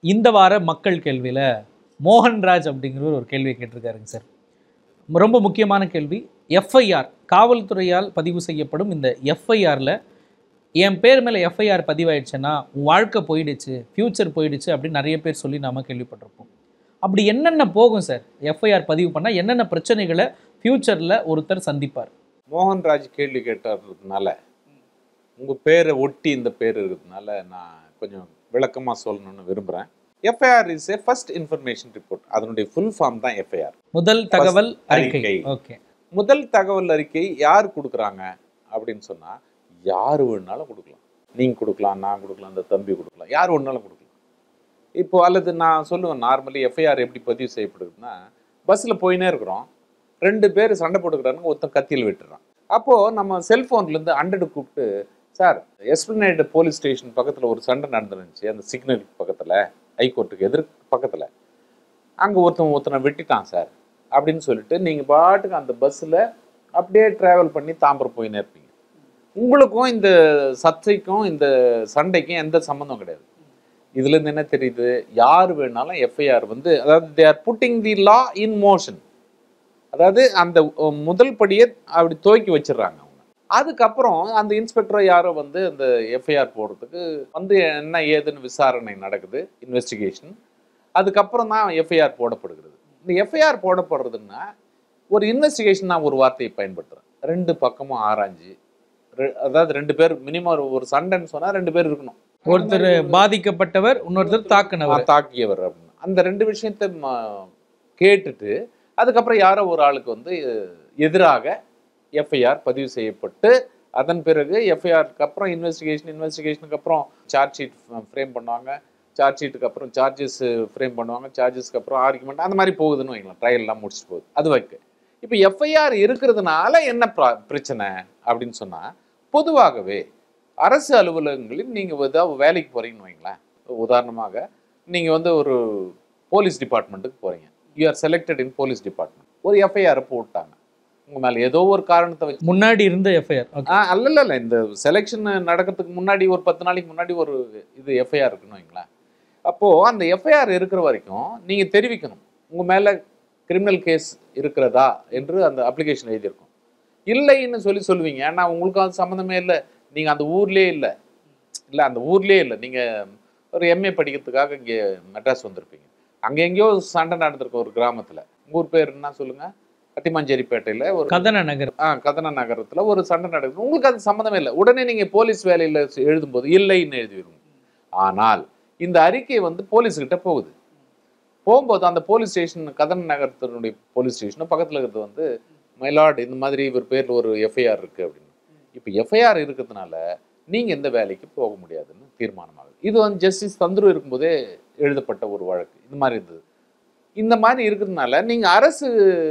இந்த வார மக்கள் கேள்வியில மோகன்ராஜ் அப்படிங்கிறவர் ஒரு கேள்வியை கேட்டிருக்காருங்க சார் ரொம்ப முக்கியமான கேள்வி எஃப்ஐஆர் காவல்துறையால் பதிவு செய்யப்படும் இந்த எஃப்ஐஆர்ல என் பேர் மேலே எஃப்ஐஆர் பதிவாயிடுச்சுன்னா உன் வாழ்க்கை போயிடுச்சு ஃப்யூச்சர் போயிடுச்சு அப்படின்னு நிறைய பேர் சொல்லி நாம கேள்விப்பட்டிருப்போம் அப்படி என்னென்ன போகும் சார் எஃப்ஐஆர் பதிவு பண்ணால் என்னென்ன பிரச்சனைகளை ஃப்யூச்சரில் ஒருத்தர் சந்திப்பார் மோகன்ராஜ் கேள்வி கேட்டதுனால உங்கள் பேரை ஒட்டி இந்த பேர் இருக்கிறதுனால நான் கொஞ்சம் விளக்கமாக சொல்லணும்னு விரும்புகிறேன் FIR is a first information report அதனுடைய ஃபுல் ஃபார்ம் தான் எஃப்ஐஆர் முதல் தகவல் அறிக்கை அறிக்கை. ஓகே முதல் தகவல் அறிக்கை யார் கொடுக்குறாங்க அப்படின்னு சொன்னால் யார் வேணுனாலும் கொடுக்கலாம் நீங்கள் கொடுக்கலாம் நான் கொடுக்கலாம் இந்த தம்பி கொடுக்கலாம் யார் வேணுனாலும் கொடுக்கலாம் இப்போ அல்லது நான் சொல்லுவேன் நார்மலி எஃப்ஐஆர் எப்படி பதிவு செய்யப்படுதுன்னா பஸ்ஸில் போயினே இருக்கிறோம் ரெண்டு பேர் சண்டை போட்டுக்கிறாங்க ஒருத்தன் கத்தியில் விட்டுறான் அப்போது நம்ம செல்ஃபோன்லேருந்து ஹண்ட்ரடு கூப்பிட்டு சார் எஸ்பிளனேட் போலீஸ் ஸ்டேஷன் பக்கத்தில் ஒரு சண்டை நடந்துருந்துச்சு அந்த சிக்னல் பக்கத்தில் ஹைகோர்ட்டுக்கு எதிர் பக்கத்தில் அங்கே ஒருத்தன் ஒருத்தனை வெட்டிட்டான் சார் அப்படின்னு சொல்லிட்டு நீங்கள் பாட்டுக்கு அந்த பஸ்ஸில் அப்படியே ட்ராவல் பண்ணி தாம்பரம் போயினே இருப்பீங்க உங்களுக்கும் இந்த சர்ச்சைக்கும் இந்த சண்டைக்கும் எந்த சம்மந்தம் கிடையாது இதுலேருந்து என்ன தெரியுது யார் வேணாலும் எஃப்ஐஆர் வந்து அதாவது they are putting the law in motion அதாவது அந்த அஹ், முதல் படியை அப்படி துவக்கி வச்சிடுறாங்க அவங்க அதுக்கப்புறம் அந்த இன்ஸ்பெக்டரோ யாரோ வந்து அந்த எஃப்ஐஆர் போடுறதுக்கு வந்து என்ன ஏதுன்னு விசாரணை நடக்குது இன்வெஸ்டிகேஷன் அதுக்கப்புறம் தான் எஃப்ஐஆர் போடப்படுகிறது இந்த எஃப்ஐஆர் போடப்படுறதுன்னா ஒரு இன்வெஸ்டிகேஷன் நான் ஒரு வார்த்தையை பயன்படுத்துகிறேன் ரெண்டு பக்கமும் ஆராய்ஞ்சு ரெ- அதாவது ரெண்டு பேர் மினிமம் ஒரு சண்டைன்னு சொன்னால் ரெண்டு பேர் இருக்கணும் ஒருத்தர் பாதிக்கப்பட்டவர் இன்னொருத்தர் தாக்குனவர் ஆ, தாக்கியவர் அப்படின்னு அந்த ரெண்டு விஷயத்தை ம- கேட்டுட்டு அதுக்கப்புறம் யாரோ ஒரு ஆளுக்கு வந்து எதிராக எஃப்ஐஆர் பதிவு செய்யப்பட்டு அதன் பிறகு எஃப்ஐஆருக்கு அப்புறம் இன்வெஸ்டிகேஷன் இன்வெஸ்டிகேஷனுக்கு அப்புறம் சார்ஜ் ஷீட் ஃப்ரேம் பண்ணுவாங்க சார்ஜ் ஷீட்டுக்கு அப்புறம் சார்ஜஸ் ஃப்ரேம் பண்ணுவாங்க சார்ஜஸ்க்கு அப்புறம் ஆர்குமெண்ட் அந்த மாதிரி போகுதுன்னு வைங்களேன் ட்ரையல்லாம் முடிச்சுட்டு போகுது அது வைக்க இப்போ எஃப்ஐஆர் இருக்கிறதுனால என்ன ப்ரா- பிரச்சனை அப்படின்னு சொன்னால் பொதுவாகவே அரசு அலுவலகங்களில் நீங்கள் ஏதாவது வேலைக்கு போகிறீங்கன்னு வைங்களேன் உதாரணமாக நீங்கள் வந்து ஒரு போலீஸ் டிபார்ட்மெண்ட்டுக்கு போகிறீங்க you are selected in police department ஒரு எஃப்ஐஆர் போட்டாங்க உங்கள் மேலே ஏதோ ஒரு காரணத்தை வச்சு முன்னாடி இருந்த எஃப்ஐஆர் ஓகே ஆ அல்ல இல்ல, இல்ல இந்த செலெக்ஷன் நடக்கிறதுக்கு முன்னாடி ஒரு பத்து நாளைக்கு முன்னாடி ஒரு இது எஃப்ஐஆர் இருக்குன்னு வைங்களேன் அப்போது அந்த எஃப்ஐஆர் இருக்கிற வரைக்கும் நீங்கள் தெரிவிக்கணும் உங்கள் மேலே கிரிமினல் கேஸ் இருக்கிறதா என்று அந்த அப்ளிகேஷன் எழுதியிருக்கும் இல்லைன்னு சொல்லி சொல்லுவீங்க ஏன்னா உங்களுக்கு அது சம்மந்தமே இல்லை நீங்கள் அந்த ஊர்லேயே இல்லை இல்லை அந்த ஊர்லேயே இல்லை நீங்கள் ஒரு எம்ஏ படிக்கிறதுக்காக இங்கே மெட்ராஸ் வந்திருப்பீங்க அங்கே எங்கேயோ சண்டை நடந்திருக்கும் ஒரு கிராமத்தில் உங்கள் ஊர் பேர் என்ன சொல்லுங்கள் கட்டிமாஞ்சேரிப்பேட்டையில் ஒரு கதன நகர் ஆ கதன நகரத்துல ஒரு சண்டை நடக்குது உங்களுக்கு அது சம்மந்தமே இல்லை உடனே நீங்க போலீஸ் வேலையில எழுதும்போது இல்லைன்னு எழுதிடுவோம் ஆனால் இந்த அறிக்கை வந்து போலீஸ் கிட்ட போகுது போகும்போது அந்த போலீஸ் ஸ்டேஷன் கதன நகரத்தினுடைய போலீஸ் ஸ்டேஷனும் பக்கத்துல இருக்கிறது வந்து மயிலாட் இந்த மாதிரி இவர் பேர்ல ஒரு எஃப்ஐஆர் இருக்கு அப்படின்னு இப்போ எஃப்ஐஆர் இருக்கிறதுனால நீங்க எந்த வேலைக்கு போக முடியாதுன்னு தீர்மானமாகுது இது வந்து ஜஸ்டிஸ் தந்துரு இருக்கும்போதே எழுதப்பட்ட ஒரு வழக்கு இந்த மாதிரி இருந்தது இந்த மாதிரி இருக்கிறதுனால நீங்க அரசு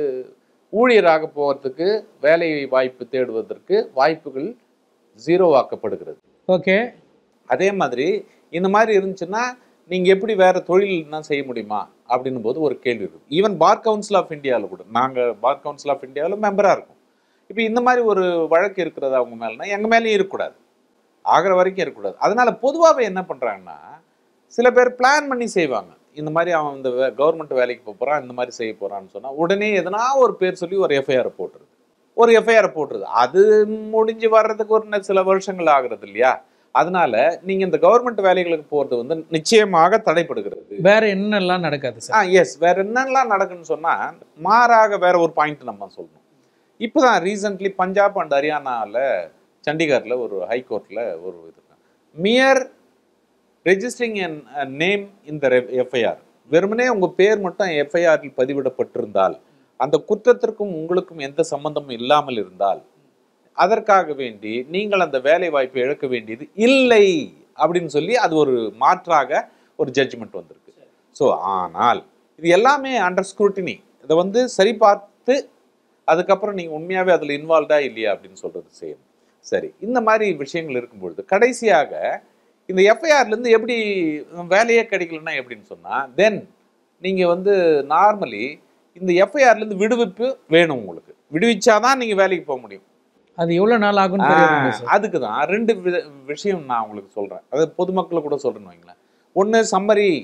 ஊழியராக போகிறதுக்கு வேலை வாய்ப்பு தேடுவதற்கு வாய்ப்புகள் ஜீரோவாக்கப்படுகிறது ஓகே அதே மாதிரி இந்த மாதிரி இருந்துச்சுன்னா நீங்க எப்படி வேற தொழில்னா செய்ய முடியுமா அப்படின்னும் போது ஒரு கேள்வி இருக்கு ஈவன் பார் கவுன்சில் ஆஃப் இந்தியாவில் கூட நாங்க பார் கவுன்சில் ஆஃப் இந்தியாவில் மெம்பரா இருக்கோம் இப்போ இந்த மாதிரி ஒரு வழக்கு இருக்கிறது அவங்க மேலனா எங்க மேலேயும் இருக்கக்கூடாது ஆகிற வரைக்கும் இருக்கக்கூடாது அதனால பொதுவாகவே என்ன பண்றாங்கன்னா சில பேர் பிளான் பண்ணி செய்வாங்க இந்த மாதிரி அவன் இந்த கவர்மெண்ட் வேலைக்கு போக போறான் இந்த மாதிரி செய்ய போறான்னு சொன்னா உடனே எதனா ஒரு பேர் சொல்லி ஒரு எஃப்ஐஆர் போட்டுருது ஒரு எஃப்ஐஆர் போட்டுருது அது முடிஞ்சு வர்றதுக்கு ஒரு ந- சில வருஷங்கள் ஆகுறது இல்லையா அதனால நீங்க இந்த கவர்மெண்ட் வேலைகளுக்கு போறது வந்து நிச்சயமாக தடைப்படுகிறது வேற என்னெல்லாம் நடக்காது ஆ சார் எஸ் வேற என்னெல்லாம் நடக்குன்னு சொன்னா மாறாக வேற ஒரு பாயிண்ட் நம்ம சொல்லணும் இப்போதான் ரீசன்ட்லி பஞ்சாப் அண்ட் ஹரியானாவில் சண்டிகரில் ஒரு ஹைகோர்ட்ல ஒரு இது மியர் ரெஜிஸ்டரிங் என் நேம் இந்த எஃப்ஐஆர் வெறுமனே உங்க பேர் மட்டும் எஃப்ஐஆரில் பதிவிடப்பட்டிருந்தால் அந்த குற்றத்திற்கும் உங்களுக்கும் எந்த சம்பந்தமும் இல்லாமல் இருந்தால் அதற்காக வேண்டி நீங்கள் அந்த வேலை வாய்ப்பை இழக்க வேண்டியது இல்லை அப்படின்னு சொல்லி அது ஒரு மாற்றாக ஒரு ஜட்ஜ்மெண்ட் வந்திருக்கு ஸோ ஆனால் இது எல்லாமே அண்டர் ஸ்க்ரூட்டினி இதை வந்து சரிபார்த்து அதுக்கப்புறம் நீங்கள் உண்மையாகவே அதில் இன்வால்வ்டா இல்லையா அப்படின்னு சொல்றது செய்யணும் சரி இந்த மாதிரி விஷயங்கள் இருக்கும்பொழுது கடைசியாக இந்த எஃப்ஐஆர்லேருந்து எப்படி வேலையே கிடைக்கலன்னா எப்படின்னு சொன்னால் தென் நீங்கள் வந்து நார்மலி இந்த எஃப்ஐஆர்லேருந்து விடுவிப்பு வேணும் உங்களுக்கு விடுவிச்சாதான் நீங்கள் வேலைக்கு போக முடியும் அது எவ்வளவு நாள் ஆகும்னு தெரியாது சார் அதுக்கு தான் ரெண்டு வித- விஷயம் நான் உங்களுக்கு சொல்றேன் அதாவது பொதுமக்களை கூட சொல்றேன்னு வைங்களேன் ஒன்று சம்மரி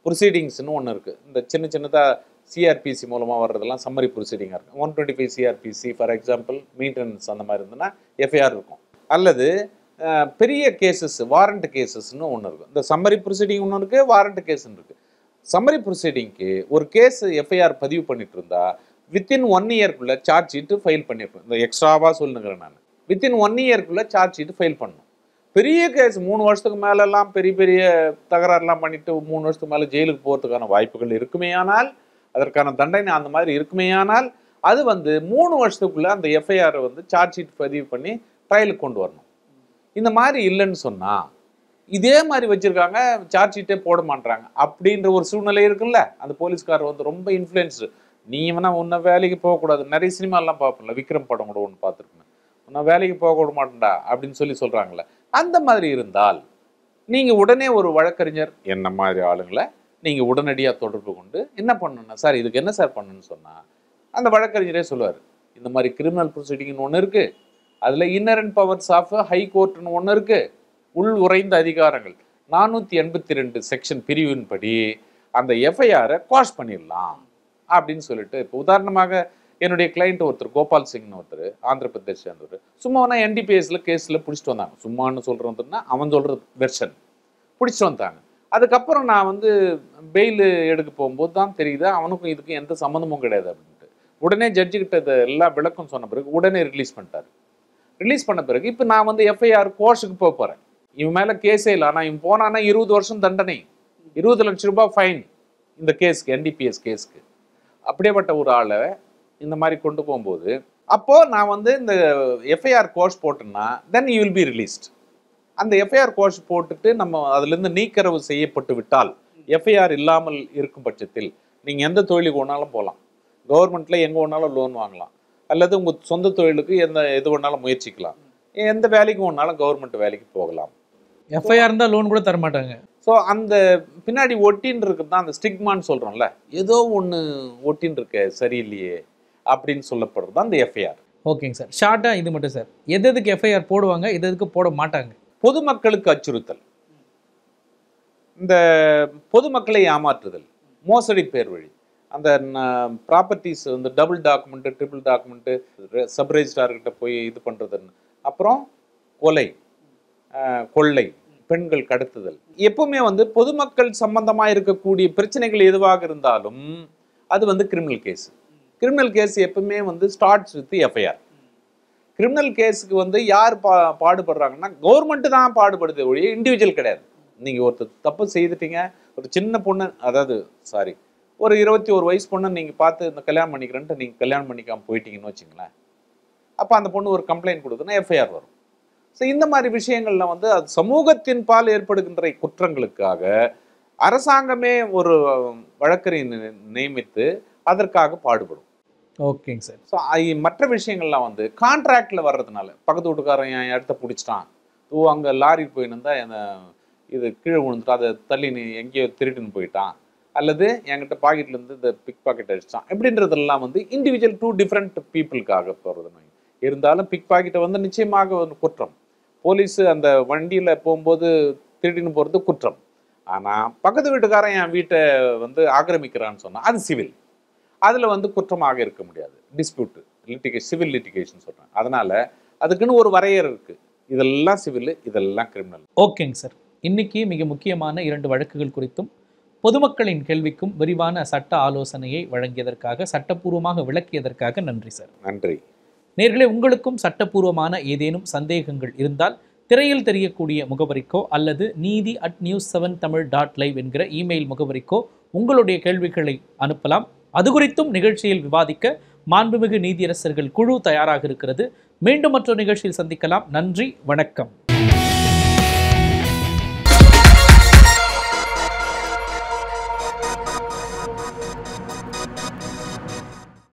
ப்ரொசீடிங்ஸ்னு ஒன்று இருக்குது இந்த சின்ன சின்னதாக சிஆர்பிசி மூலமாக வர்றதெல்லாம் சம்மரி ப்ரொசீடிங்காக இருக்கும் one twenty five CRPC for example maintenance அந்த மாதிரி இருந்ததுன்னா எஃப்ஐஆர் இருக்கும் அல்லது அஹ், பெரிய கேசஸ் வாரண்ட் கேசஸ்னு ஒன்று இருக்கும் இந்த சம்மரி ப்ரொசீடிங் ஒன்று இருக்குது வாரண்ட் கேஸ்னு இருக்குது சம்மரி ப்ரொசீடிங்க்கு ஒரு கேஸ் எஃப்ஐஆர் பதிவு பண்ணிட்டு இருந்தா வித்தின் ஒன் இயர்க்குள்ளே சார்ஜ் ஷீட்டு ஃபைல் பண்ணியிருக்கணும் இந்த எக்ஸ்ட்ராவாக சொல்லுங்கிறேன் நான் வித்தின் ஒன் இயர்க்குள்ளே சார்ஜ் ஷீட்டு ஃபைல் பண்ணணும் பெரிய கேஸ் மூணு வருஷத்துக்கு மேலெல்லாம் பெரிய பெரிய தகராறுலாம் பண்ணிட்டு மூணு வருஷத்துக்கு மேலே ஜெயிலுக்கு போகிறதுக்கான வாய்ப்புகள் இருக்குமேயானால் அதற்கான தண்டனை அந்த மாதிரி இருக்குமேயானால் அது வந்து மூணு வருஷத்துக்குள்ள அந்த எஃப்ஐஆர் வந்து சார்ஜ் ஷீட் பதிவு பண்ணி ட்ரையலுக்கு கொண்டு வரணும் இந்த மாதிரி இல்லைன்னு சொன்னா இதே மாதிரி வச்சிருக்காங்க சார்ஜ் ஷீட்டே போட மாட்டாங்க அப்படின்ற ஒரு சூழ்நிலை இருக்குல்ல அந்த போலீஸ்காரர் வந்து ரொம்ப இன்ஃப்ளூயன்ஸ்டு நீ வேணா உன்னை வேலைக்கு போகக்கூடாது நிறைய சினிமாலாம் பார்ப்போம்ல விக்ரம் படம் கூட ஒன்று பார்த்துருக்கேன் உன்னை வேலைக்கு போக விட மாட்டேன்டா அப்படின்னு சொல்லி சொல்றாங்கல்ல அந்த மாதிரி இருந்தால் நீங்க உடனே ஒரு வழக்கறிஞர் என்ன மாதிரி ஆளுங்களை நீங்க உடனடியாக தொடர்பு கொண்டு என்ன பண்ணணும்னா சார் இதுக்கு என்ன சார் பண்ணணும்னு சொன்னா அந்த வழக்கறிஞரே சொல்லுவார் இந்த மாதிரி கிரிமினல் ப்ரொசீடிங்னு ஒன்று இருக்கு அதுல இன்னரண்ட் பவர்ஸ் ஆஃப் ஹை கோர்ட்னு ஒன்று இருக்கு உள் உறைந்த அதிகாரங்கள் நானூற்றி எண்பத்தி ரெண்டு செக்ஷன் பிரிவின்படி அந்த எஃப்ஐஆரை குவாஷ் பண்ணிடலாம் அப்படின்னு சொல்லிட்டு இப்போ உதாரணமாக என்னுடைய கிளைண்ட் ஒருத்தர் கோபால் சிங்னு ஒருத்தர் ஆந்திர பிரதேஷ் சேர்ந்தவர் சும்மா நான் என்டிபிஎஸ்ல கேஸில் பிடிச்சிட்டு வந்தாங்க சும்மான்னு சொல்கிறதுன்னா அவன் சொல்கிற வெர்ஷன் பிடிச்சிட்டு வந்தாங்க அதுக்கப்புறம் நான் வந்து பெயில் எடுக்க போகும்போது தான் தெரியுது அவனுக்கும் இதுக்கும் எந்த சம்மந்தமும் கிடையாது அப்படின்ட்டு உடனே ஜட்ஜு கிட்ட இதை எல்லா விளக்கம் சொன்ன பிறகு உடனே ரிலீஸ் பண்ணிட்டாரு ரிலீஸ் பண்ண பிறகு இப்போ நான் வந்து எஃப்ஐஆர் கோர்ஸுக்கு போக போகிறேன் இவன் மேலே கேஸே இல்லை ஆனால் இவன் போனான்னா இருபது வருஷம் தண்டனை இருபது லட்ச ரூபாய் ஃபைன் இந்த கேஸ்க்கு என்டிபிஎஸ் கேஸ்க்கு அப்படியேப்பட்ட ஒரு ஆளை இந்த மாதிரி கொண்டு போகும்போது அப்போ நான் வந்து இந்த எஃப்ஐஆர் கோர்ஸ் போட்டேன்னா then you will be released அந்த எஃப்ஐஆர் கோர்ஸ் போட்டுட்டு நம்ம அதுலேருந்து நீக்கரவு செய்யப்பட்டு விட்டால் எஃப்ஐஆர் இல்லாமல் இருக்கும் பட்சத்தில் நீங்கள் எந்த தொழிலுக்கு வேணாலும் போகலாம் கவர்மெண்ட்டில் எங்கே வேணாலும் லோன் வாங்கலாம் அல்லது உங்கள் சொந்த தொழிலுக்கு எந்த எது வேணாலும் முயற்சிக்கலாம் எந்த வேலைக்கு வேணாலும் கவர்மெண்ட் வேலைக்கு போகலாம் எஃப்ஐஆர் இருந்தால் லோன் கூட தர மாட்டாங்க ஸோ அந்த பின்னாடி ஒட்டின்னு இருக்குது தான் அந்த ஸ்டிக்மான்னு சொல்கிறோம்ல ஏதோ ஒன்று ஒட்டின்னு இருக்க சரியில்லையே அப்படின்னு சொல்லப்படுறது தான் அந்த எஃப்ஐஆர் ஓகேங்க சார் ஷார்ட்டாக இது மட்டும் சார் எது எதுக்கு எஃப்ஐஆர் போடுவாங்க எது எதுக்கு போட மாட்டாங்க பொதுமக்களுக்கு அச்சுறுத்தல் இந்த பொதுமக்களை ஏமாற்றுதல் மோசடி பேர் வழி அந்த ப்ராப்பர்ட்டிஸ் வந்து double document triple document sub ரெஜிஸ்ட்ரார்கிட்ட போய் இது பண்ணுறதுன்னு அப்புறம் கொலை அஹ், கொள்ளை பெண்கள் கடத்துதல் எப்பவுமே வந்து பொதுமக்கள் சம்பந்தமாக இருக்கக்கூடிய பிரச்சனைகள் எதுவாக இருந்தாலும் அது வந்து கிரிமினல் கேஸ் கிரிமினல் கேஸ் எப்பவுமே வந்து ஸ்டார்ட்ஸ் வித் எஃப்ஐஆர் கிரிமினல் கேஸுக்கு வந்து யார் பா பாடுபடுறாங்கன்னா கவர்மெண்ட்டு தான் பாடுபடுது ஒழிய இண்டிவிஜுவல் கிடையாது நீங்கள் ஒருத்தர் தப்பு செய்துட்டீங்க ஒரு சின்ன பொண்ணு அதாவது சாரி ஒரு இருபத்தி ஒரு வயசு பொண்ணை நீங்கள் பார்த்து இந்த கல்யாணம் பண்ணிக்கிறேன்ட்டு நீங்கள் கல்யாணம் பண்ணிக்காம போயிட்டீங்கன்னு வச்சுங்களேன் அப்போ அந்த பொண்ணு ஒரு கம்ப்ளைண்ட் கொடுக்குன்னா எஃப்ஐஆர் வரும் ஸோ இந்த மாதிரி விஷயங்கள்ல வந்து அது சமூகத்தின் பால் ஏற்படுகின்ற குற்றங்களுக்காக அரசாங்கமே ஒரு வழக்கறிஞர் நியமித்து அதற்காக பாடுபடும் ஓகேங்க சார் ஸோ மற்ற விஷயங்கள்லாம் வந்து கான்ட்ராக்டில் வர்றதுனால பக்கத்து வீட்டுக்காரன் என் இடத்த பிடிச்சிட்டான் ஓ அங்கே லாரி போயின்னு என்ன இது கீழே விழுந்துட்டு அதை தள்ளி நீ எங்கேயோ திருட்டுன்னு போயிட்டான் அல்லது என்கிட்ட பாக்கெட்ல இருந்து இந்த பிக் பாக்கெட் அடிச்சிட்டான் எப்படின்றதெல்லாம் வந்து இண்டிவிஜுவல் டூ டிஃப்ரெண்ட் பீப்புளுக்காக போகிறது இருந்தாலும் பிக் பாக்கெட்டை வந்து நிச்சயமாக ஒரு குற்றம் போலீஸ் அந்த வண்டியில் போகும்போது திருடின்னு போகிறது குற்றம் ஆனால் பக்கத்து வீட்டுக்காரன் என் வீட்டை வந்து ஆக்கிரமிக்கிறான்னு சொன்னால் அது சிவில் அதில் வந்து குற்றமாக இருக்க முடியாது டிஸ்பியூட் லிட்டிகே சிவில் லிட்டிகேஷன் சொல்கிறேன் அதனால் அதுக்குன்னு ஒரு வரையறை இருக்குது இதெல்லாம் சிவில் இதெல்லாம் கிரிமினல் ஓகேங்க சார் இன்னைக்கு மிக முக்கியமான இரண்டு வழக்குகள் குறித்தும் பொதுமக்களின் கேள்விக்கும் விரிவான சட்ட ஆலோசனையை வழங்கியதற்காக சட்டப்பூர்வமாக விளக்கியதற்காக நன்றி சார் நன்றி நேர்களே உங்களுக்கும் சட்டப்பூர்வமான ஏதேனும் சந்தேகங்கள் இருந்தால் திரையில் தெரியக்கூடிய முகவரிக்கோ அல்லது நீதி at news seven Tamil dot live என்கிற இமெயில் முகவரிக்கோ உங்களுடைய கேள்விகளை அனுப்பலாம் அது குறித்தும் நிகழ்ச்சியில் விவாதிக்க மாண்புமிகு நீதியரசர்கள் குழு தயாராக இருக்கிறது மீண்டும் மற்றொரு நிகழ்ச்சியில் சந்திக்கலாம் நன்றி வணக்கம்